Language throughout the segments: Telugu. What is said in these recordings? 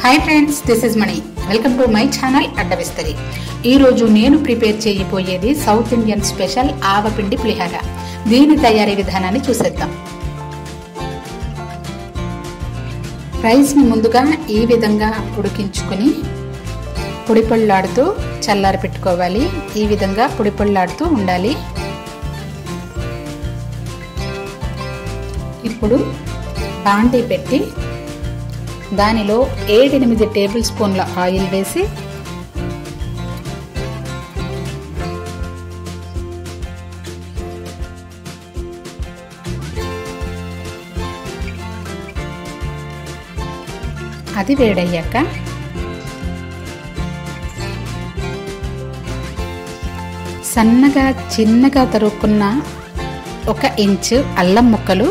hi friends this is Mani welcome to my channel అడ్డవిస్తరి ఈరోజు నేను ప్రిపేర్ చేయబోయేది సౌత్ ఇండియన్ స్పెషల్ ఆవపిండి పులిహార దీని తయారీ విధానాన్ని చూసేద్దాం రైస్ని ముందుగా ఈ విధంగా ఉడికించుకుని పొడిపొళ్ళాడుతూ చల్లారి పెట్టుకోవాలి ఈ విధంగా పొడిపొళ్ళాడుతూ ఉండాలి ఇప్పుడు బాండీ పెట్టి దానిలో ఏడెనిమిది టేబుల్ స్పూన్ల ఆయిల్ వేసి అది వేడయ్యాక సన్నగా చిన్నగా తరుక్కున్న ఒక ఇంచు అల్లం ముక్కలు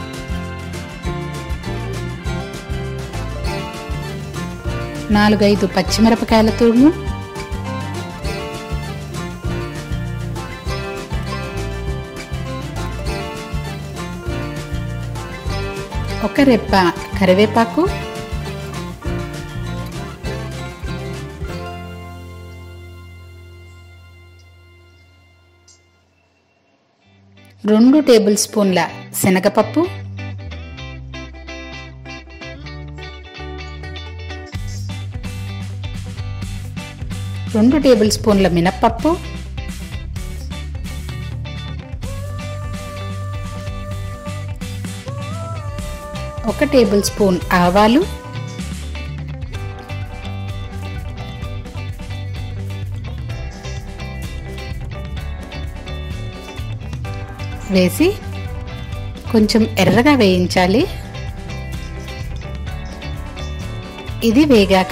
నాలుగైదు పచ్చిమిరపకాయల తురుము ఒక రెప్ప కరివేపాకు రెండు టేబుల్ స్పూన్ల శనగపప్పు రెండు టేబుల్ స్పూన్ల మినప్పప్పు ఒక టేబుల్ స్పూన్ ఆవాలు వేసి కొంచెం ఎర్రగా వేయించాలి ఇది వేగాక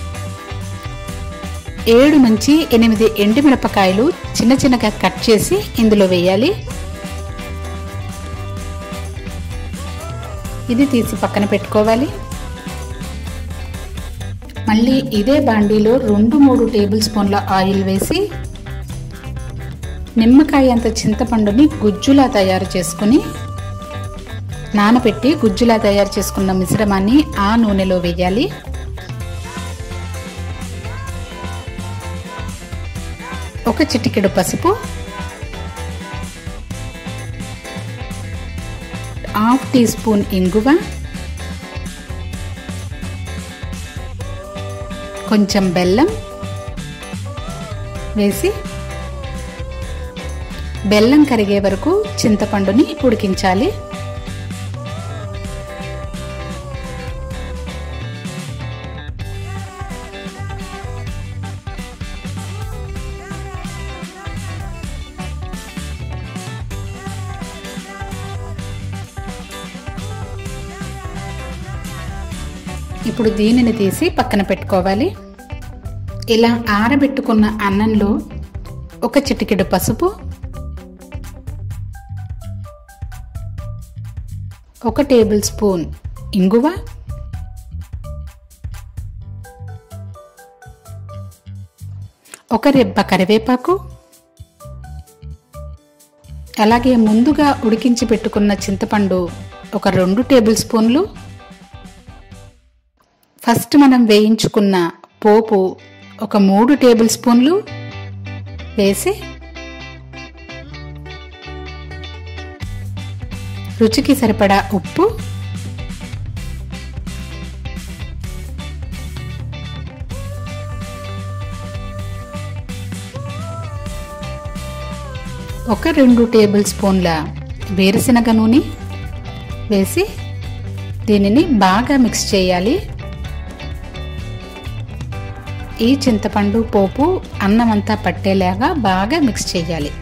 ఏడు నుంచి ఎనిమిది ఎండుమిరపకాయలు చిన్న చిన్నగా కట్ చేసి ఇందులో వేయాలి ఇది తీసి పక్కన పెట్టుకోవాలి మళ్ళీ ఇదే బాండీలో రెండు మూడు టేబుల్ స్పూన్ల ఆయిల్ వేసి నిమ్మకాయ అంత చింతపండుని గుజ్జులా తయారు చేసుకుని నానబెట్టి గుజ్జులా తయారు చేసుకున్న మిశ్రమాన్ని ఆ నూనెలో వేయాలి ఒక చిటికెడు పసుపు హాఫ్ టీ స్పూన్ ఇంగువ కొంచెం బెల్లం వేసి బెల్లం కరిగే వరకు చింతపండుని ఉడికించాలి ఇప్పుడు దీనిని తీసి పక్కన పెట్టుకోవాలి ఇలా ఆరబెట్టుకున్న అన్నంలో ఒక చిటికెడు పసుపు ఒక టేబుల్ స్పూన్ ఇంగువ ఒక రెబ్బ కరివేపాకు అలాగే ముందుగా ఉడికించి పెట్టుకున్న చింతపండు ఒక రెండు టేబుల్ స్పూన్లు ఫస్ట్ మనం వేయించుకున్న పోపు ఒక మూడు టేబుల్ స్పూన్లు వేసి రుచికి సరిపడా ఉప్పు ఒక రెండు టేబుల్ స్పూన్ల వేరుశనగ నూనె వేసి దీనిని బాగా మిక్స్ చేయాలి ఈ చింతపండు పోపు అన్నం అంతా పట్టేలాగా బాగా మిక్స్ చేయాలి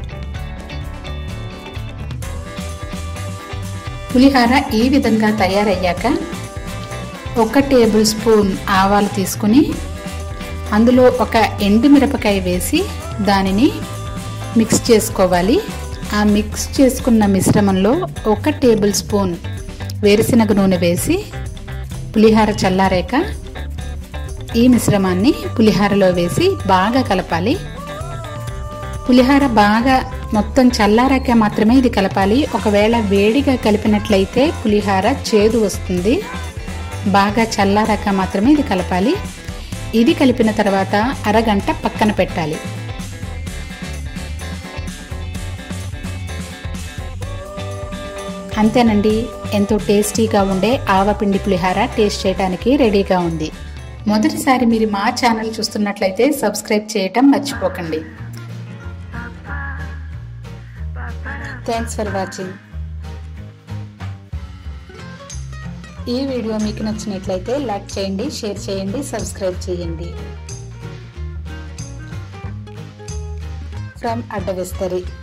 పులిహార ఈ విధంగా తయారయ్యాక ఒక టేబుల్ స్పూన్ ఆవాలు తీసుకుని అందులో ఒక ఎండుమిరపకాయ వేసి దానిని మిక్స్ చేసుకోవాలి ఆ మిక్స్ చేసుకున్న మిశ్రమంలో ఒక టేబుల్ స్పూన్ వేరుశనగ నూనె వేసి పులిహార చల్లారాక ఈ మిశ్రమాన్ని పులిహారలో వేసి బాగా కలపాలి పులిహార బాగా మొత్తం చల్లారాక మాత్రమే ఇది కలపాలి ఒకవేళ వేడిగా కలిపినట్లయితే పులిహార చేదు వస్తుంది బాగా చల్లారాక మాత్రమే ఇది కలపాలి ఇది కలిపిన తర్వాత అరగంట పక్కన పెట్టాలి అంతేనండి ఎంతో టేస్టీగా ఉండే ఆవపిండి పులిహార టేస్ట్ చేయడానికి రెడీగా ఉంది మొదటిసారి మీరు మా ఛానల్ చూస్తున్నట్లయితే సబ్స్క్రైబ్ చేయటం మర్చిపోకండి థ్యాంక్స్ ఫర్ వాచింగ్ ఈ వీడియో మీకు నచ్చినట్లయితే లైక్ చేయండి షేర్ చేయండి సబ్స్క్రైబ్ చేయండి ఫ్రమ్ అడ్డవిస్తరి